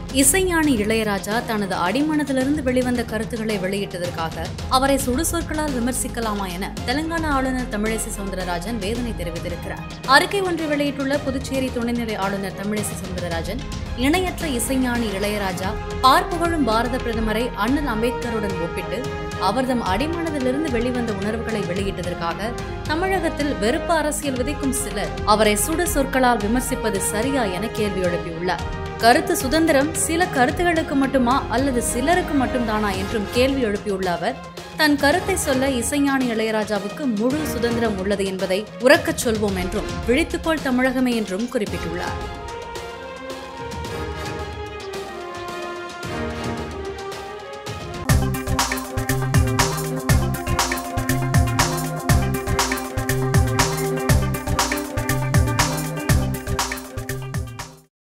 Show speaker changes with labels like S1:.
S1: இசைஞானி இளையராஜா தனது அடிமனத்திலிருந்து வெளிவந்த கருத்துக்களை வெளியிட்டதற்காக அவரை சுடுசொற்களால் விமர்சிக்கலாமா என தெலுங்கானா ஆளுநர் தமிழிசை சவுந்தரராஜன் வேதனை தெரிவித்திருக்கிறார் அறிக்கை ஒன்றை வெளியிட்டுள்ள புதுச்சேரி துணைநிலை ஆளுநர் தமிழிசை சவுந்தரராஜன் இணையற்ற இசைஞானி இளையராஜா பார்ப்புகழும் பாரத பிரதமரை அண்ணல் அம்பேத்கருடன் ஒப்பிட்டு அவர்தம் அடிமனதிலிருந்து வெளிவந்த உணர்வுகளை வெளியிட்டதற்காக தமிழகத்தில் வெறுப்பு அரசியல் விதைக்கும் சிலர் அவரை சுடு சொற்களால் விமர்சிப்பது சரியா என கேள்வி எழுப்பியுள்ளார் கருத்து சுதந்திரம் சில கருத்துகளுக்கு மட்டுமா அல்லது சிலருக்கு மட்டும்தானா என்றும் கேள்வி எழுப்பியுள்ள அவர் தன் கருத்தை சொல்ல இசைஞானி இளையராஜாவுக்கு முழு சுதந்திரம் உள்ளது என்பதை உறக்கச் சொல்வோம் என்றும் விழித்துக்கொள் தமிழகமே என்றும் குறிப்பிட்டுள்ளார்